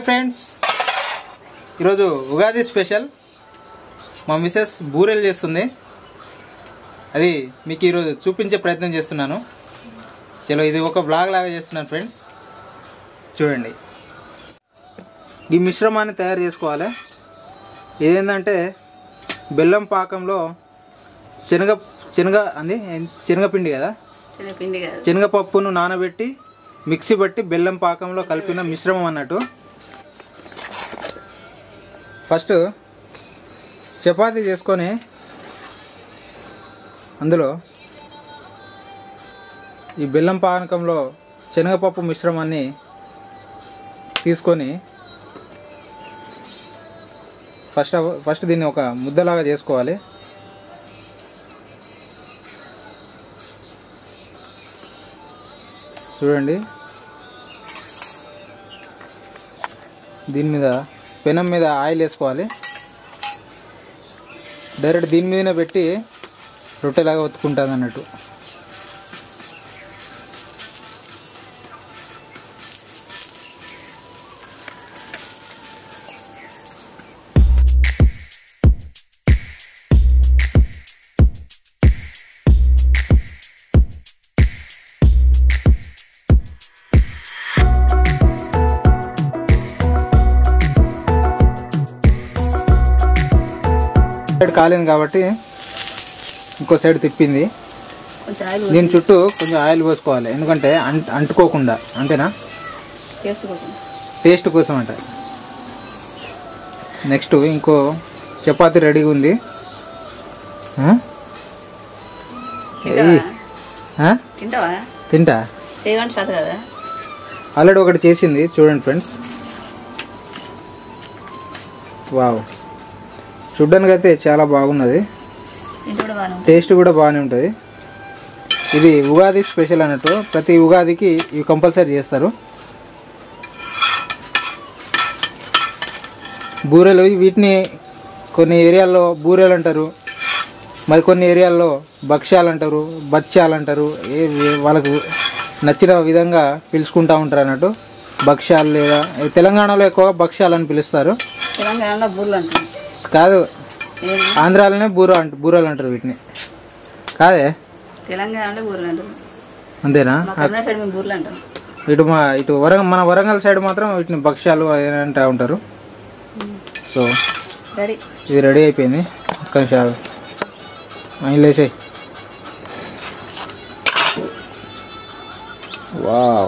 Friends ఈరోజు Ugadi special మా Mrs బూరెలు చేస్తుంది అది మీకు ఈరోజు చూపించే ప్రయత్నం చేస్తున్నాను చలో ఇది ఒక బ్లాగ్ లాగా చేస్తున్నాను ఫ్రెండ్స్ చూడండి ఈ మిశ్రమాన్ని తయారు చేసుకోవాలి ఇదేంటంటే బెల్లం పాకంలో శనగ శనగ అంది శనగపిండి కదా పిండి కాదు శనగపప్పును నానబెట్టి మిక్సీ బట్టి బెల్లం పాకంలో కలిపిన మిశ్రమం అన్నట్టు ఫస్ట్ చపాతీ చేసుకొని అందులో ఈ బెల్లం పానకంలో శనగపప్పు మిశ్రమాన్ని తీసుకొని ఫస్ట్ అవ- ఫస్ట్ దీన్ని ఒక ముద్దలాగా చేసుకోవాలి చూడండి దీని మీద పెనం మీద ఆయిల్ వేసుకోవాలి డైరెక్ట్ దీని మీదనే పెట్టి రొట్టెలాగా ఒత్తుకుంటుంది అన్నట్టు సైడ్ కాలేదు కాబట్టి ఇంకో సైడ్ తిప్పింది కొంచెం ఆయిల్ దీని చుట్టూ కొంచెం ఆయిల్ పోసుకోవాలి ఎందుకంటే అంట్ అంటుకోకుండా అంతేనా చేసుకోకుండా టేస్ట్ కోసం అంట నెక్స్ట్ ఇంకో చపాతి రెడీగా ఉంది ఆ? ఏయ్. ఆ? తింటావా తింటా చేయమంటే శాత కదా ఆల్రెడీ ఒకటి చేసింది చూడండి ఫ్రెండ్స్ వావ్ చూడ్డానికి అయితే చాలా బాగున్నది ఇంటి కూడా బాగానే ఉంటుంది టేస్ట్ కూడా బాగానే ఉంటుంది ఇది ఉగాది స్పెషల్ అన్నట్టు ప్రతి ఉగాదికి ఇవి కంపల్సరీ చేస్తారు బూరెలు వీటిని కొన్ని ఏరియాల్లో బూరెలు అంటారు మరి కొన్ని ఏరియాల్లో భక్ష్యాలు అంటారు బచ్చాలు అంటారు ఏ ఏ- వాళ్ళకు నచ్చిన విధంగా పిలుచుకుంటా ఉంటారు అన్నట్టు భక్ష్యాలు లేదా ఈ తెలంగాణలో ఎక్కువ భక్ష్యాలు అని పిలుస్తారు తెలంగాణలో బూర్లు అంటాం కాదు ఏది? ఆంధ్రాలోనే బూర అంట బూరలు అంటారు వీటిని కాదే తెలంగాణలో బూర్లు అంటాం అంతేనా మా కర్ణాటక సైడ్ మేము బూర్లు అంటాం ఇటు మా ఇటు వరంగల్ మన వరంగల్ సైడ్ మాత్రం వీటిని భక్ష్యాలు అవి అంటూ ఉంటారు సో రెడీ ఇది రెడీ అయిపోయింది ఒక్క నిమిషం వేసేయి వావ్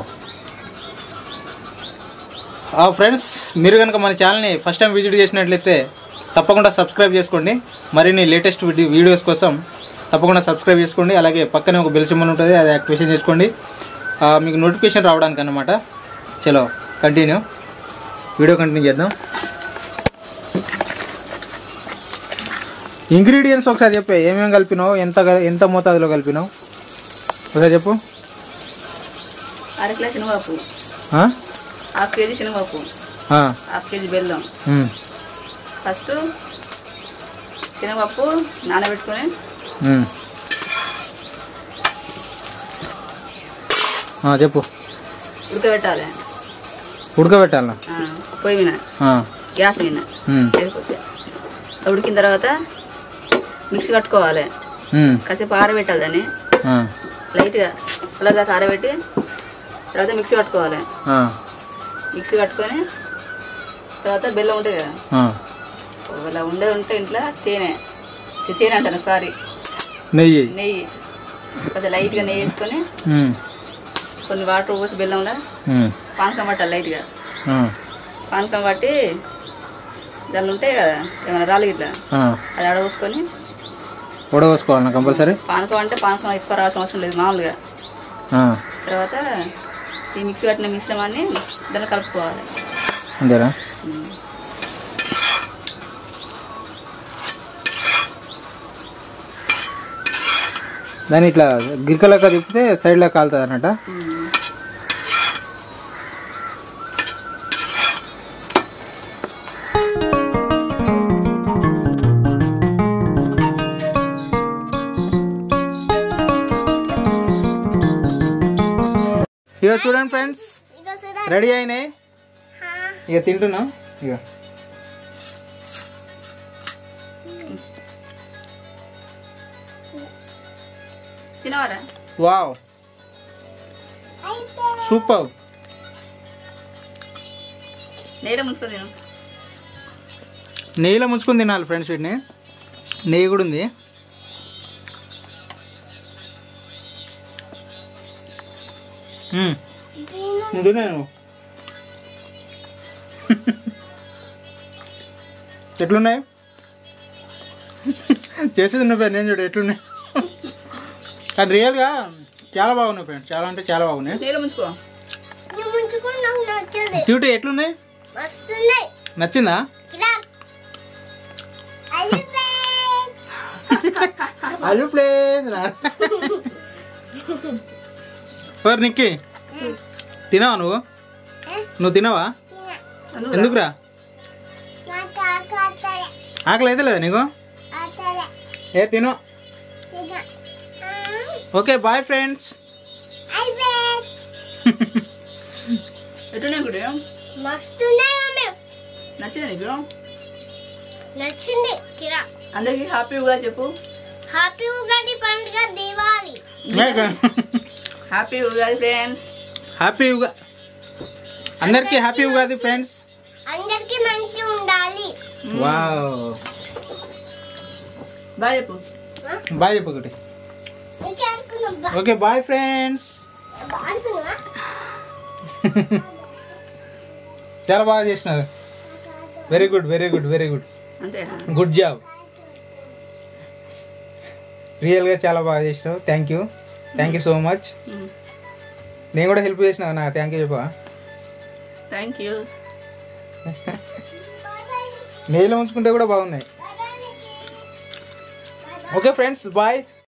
ఫ్రెండ్స్ మీరు కనుక మన ఛానల్ని ఫస్ట్ టైం విజిట్ చేసినట్లయితే తప్పకుండా సబ్స్క్రైబ్ చేసుకోండి మరిన్ని లేటెస్ట్ వీడియో వీడియోస్ కోసం తప్పకుండా సబ్స్క్రైబ్ చేసుకోండి అలాగే పక్కనే ఒక బెల్ సింబల్ ఉంటుంది అది యాక్టివేషన్ చేసుకోండి ఆ, మీకు నోటిఫికేషన్ రావడానికి అనమాట చలో కంటిన్యూ వీడియో కంటిన్యూ చేద్దాం ఇంగ్రీడియంట్స్ ఒకసారి చెప్పే ఏమేమి కలిపినావు ఎంత గ- ఎంత మోతాదులో కలిపినావు ఒకసారి చెప్పు అర కిలో శనగపప్పు ఆ? హాఫ్ కేజీ శనగపప్పు ఆ. హాఫ్ కేజీ బెల్లం ఉమ్. ఫస్ట్ శనగపప్పు నానబెట్టుకొని ఉమ్. ఆ, చెప్పు ఉడకబెట్టాలి ఉడకబెట్టాలనా ఆ, పొయ్యి మీద ఆ. గ్యాస్ మీద ఉమ్. లేకపోతే ఉడికిన తర్వాత మిక్సీ కట్టుకోవాలి ఉమ్. కాసేపు ఆరబెట్టాలి దాన్ని ఆ. లైట్గా చల్లగా ఆరబెట్టి తర్వాత మిక్సీ కట్టుకోవాలి ఆ. మిక్సీ కట్టుకొని తర్వాత బెల్లం ఉంటుంది కదా ఆ. ఒకవేళ ఉండేది ఉంటే ఇంట్లో తేనె చి, తేనె అంటాను సారీ నెయ్యి నెయ్యి కొంచెం లైట్గా నెయ్యి వేసుకొని ఉమ్. కొన్ని వాటర్ పోసి బెల్లంలో ఉమ్. పానకం పట్టాలి లైట్గా ఆ. పానకం పట్టి దానిలో ఉంటాయి కదా ఏమైనా రాళ్ళు ఇట్లా ఆ. అది ఆడపోసుకొని ఉడవసుకోవాలనా కంపల్సరీ పానకం అంటే పానకం ఎక్కువ రావాల్సిన అవసరం లేదు మామూలుగా ఆ. తర్వాత ఈ మిక్సీ కట్టిన మిశ్రమాన్ని దానిలో కలుపుకోవాలి అంతేనా దాన్ని ఇట్లా గిరికలక్క తిప్పితే సైడ్లో కాలుతుంది అన్నట్ట ఇక చూడండి ఫ్రెండ్స్ రెడీ అయినాయి ఇక తింటున్నా ఇక తినవరా వావ్ సూపర్ నేనే ముంచుకో తిను నెయ్యిలో ముంచుకొని తినాలి ఫ్రెండ్స్ వీటిని నెయ్యి కూడా ఉంది మ్మ్. నువ్వు తిన్నాను ఎట్లున్నాయి చేసేది నువ్వే నేను చూడు ఎట్లున్నాయి కానీ రియల్గా చాలా బాగున్నాయి ఫ్రెండ్స్ చాలా అంటే చాలా బాగున్నాయి నేనే ముంచుకో నువ్వు ముంచుకుని నాకు నచ్చదు క్యూటీ ఎట్లున్నాయి వస్తున్నాయి నచ్చిందా ఇలా అలిపే అల్లు ప్లేస్ ఓర్ నిక్కి తినవా నువ్వు నువ్వు తినవా అందుకు ఎందుకురా నాకు ఆకలే ఆకలి అయితే లేదా నీకు ఆకలే ఏ తిను ఓకే బాయ్ ఫ్రెండ్స్ అయిపే ఎట్టున్నాయి గుడి మస్తున్నాయి మమ్మీ నచ్చింది నీకు నచ్చింది కిరా అందరికి హ్యాపీగా చెప్పు హ్యాపీ ఉగాది పండుగ Diwali happy Ugadi friends happy ఉగా అందరికీ హ్యాపీ ఉగాది ఫ్రెండ్స్ అందరికి మంచి ఉండాలి వావ్ బాయ్ చెప్పు బాయ్ చెప్పు ఒకటి నీకు అనుకున్నా ఓకే బాయ్ ఫ్రెండ్స్ అనుకున్నా చాలా బాగా చేసినారు very good very good very good అంతేనా గుడ్ జాబ్ రియల్గా చాలా బాగా చేసినావు thank you thank you so much నేను కూడా హెల్ప్ చేసిన నాకు థ్యాంక్ యూ చెప్పా థ్యాంక్ యూ నెయ్యిలో ఉంచుకుంటే కూడా బాగున్నాయి ఓకే ఫ్రెండ్స్ బాయ్